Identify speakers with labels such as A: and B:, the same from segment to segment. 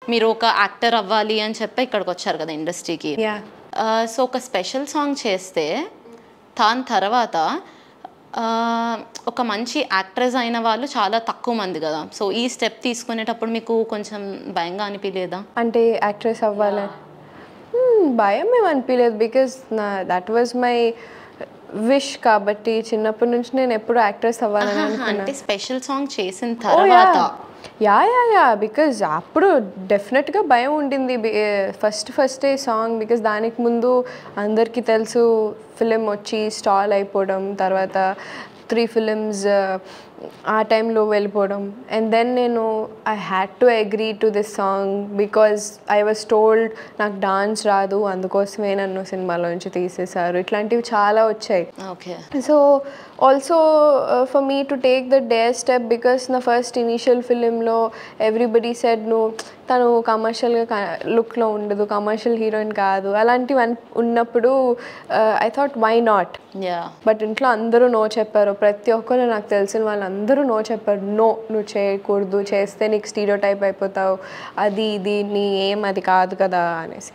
A: మీరు ఒక యాక్టర్ అవ్వాలి అని చెప్పి ఇక్కడికి వచ్చారు కదా ఇండస్ట్రీకి
B: యా
A: సో ఒక స్పెషల్ సాంగ్ చేస్తే దాని తర్వాత ఆ, ఒక మంచి యాక్ట్రెస్ అయిన వాళ్ళు చాలా తక్కువ మంది కదా సో ఈ స్టెప్ తీసుకునేటప్పుడు మీకు కొంచెం భయంగా అనిపించలేదా
B: అంటే యాక్ట్రెస్ అవ్వాలి Hmm, భయం ఏం అనిపించలేదు బికాస్ నా దట్ వాజ్ మై విష్ కాబట్టి చిన్నప్పటి నుంచి నేను ఎప్పుడు యాక్ట్రెస్ అవ్వాలని అనుకున్నా
A: అంటే స్పెషల్ సాంగ్ చేసిన తర్వాత
B: యా యా యా బికాజ్ అప్పుడు డెఫినెట్గా భయం ఉండింది ఫస్ట్ ఫస్ట్ సాంగ్ బికాజ్ దానికి ముందు అందరికీ తెలుసు ఫిలిం వచ్చి స్టాల్ అయిపోవడం తర్వాత త్రీ ఫిలిమ్స్ ఆ టైంలో వెళ్ళిపోవడం అండ్ దెన్ నేను I had to agree to this song because I was told నాకు డాన్స్ రాదు అందుకోసమే నన్ను సినిమాలోంచి తీసేశారు ఇట్లాంటివి చాలా వచ్చాయి
A: okay
B: so also for me to take the day step because నా ఫస్ట్ ఇనీషియల్ ఫిలింలో ఎవ్రీబడి సెడ్ నువ్వు తను కమర్షియల్గా లుక్లో ఉండదు కమర్షియల్ హీరోయిన్ కాదు అలాంటివి అన్ ఉన్నప్పుడు I thought why not
A: yeah
B: but ఇంట్లో అందరూ నో చెప్పారు ప్రతి ఒక్కరు నాకు తెలిసిన వాళ్ళందరూ నో చెప్పారు నో నువ్వు చేయకూడదు చేస్తే నీకు స్టీరియో టైప్ అయిపోతావు అది ఇది నీ ఏం అది కాదు కదా అనేసి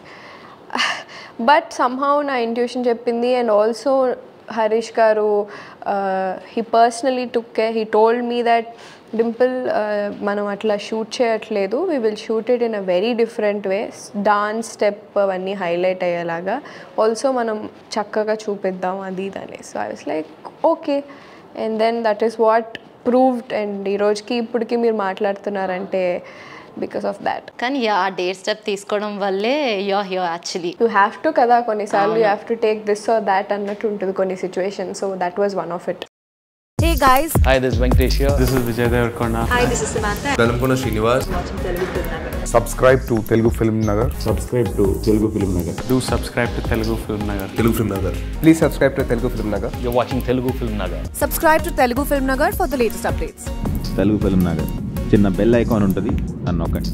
B: బట్ సంహౌ నా ఇంట్యూషన్ చెప్పింది and also Harish garu he personally took care he told me that Dimple మనం అట్లా షూట్ చేయట్లేదు we will shoot it in a very different way dance step అవన్నీ హైలైట్ అయ్యేలాగా ఆల్సో మనం చక్కగా చూపిద్దాం అది ఇది అనేసి so I was like okay and then that is what proved and ఈ రోజుకి ఇప్పటికి మీరు మాట్లాడుతున్నారంటే బికాస్ ఆఫ్ దాట్
A: కానీ యా డేట్ స్టెప్ తీసుకోవడం వల్లే యో యో యాక్చువల్లీ
B: యూ హ్యావ్ టు కదా కొన్నిసార్లు you have to take this or that అన్నట్టు ఉంటుంది కొన్ని situation so that was one of it
C: Hey guys,
D: Hi, this is Venkatesh here.
E: This is Vijay Devarkonda.
F: Velankonda Srinivas
G: subscribe to Telugu Film Nagar.
H: subscribe to Telugu Film Nagar.
E: Do subscribe to Telugu Film Nagar.
F: Telugu film Nagar
G: Please subscribe to Telugu Film Nagar.
D: You're watching Telugu Film Nagar.
C: subscribe to Telugu Film Nagar for the latest updates.
H: Telugu film Nagar చిన్న bell icon ఉంటుంది నన్ను నొక్కండి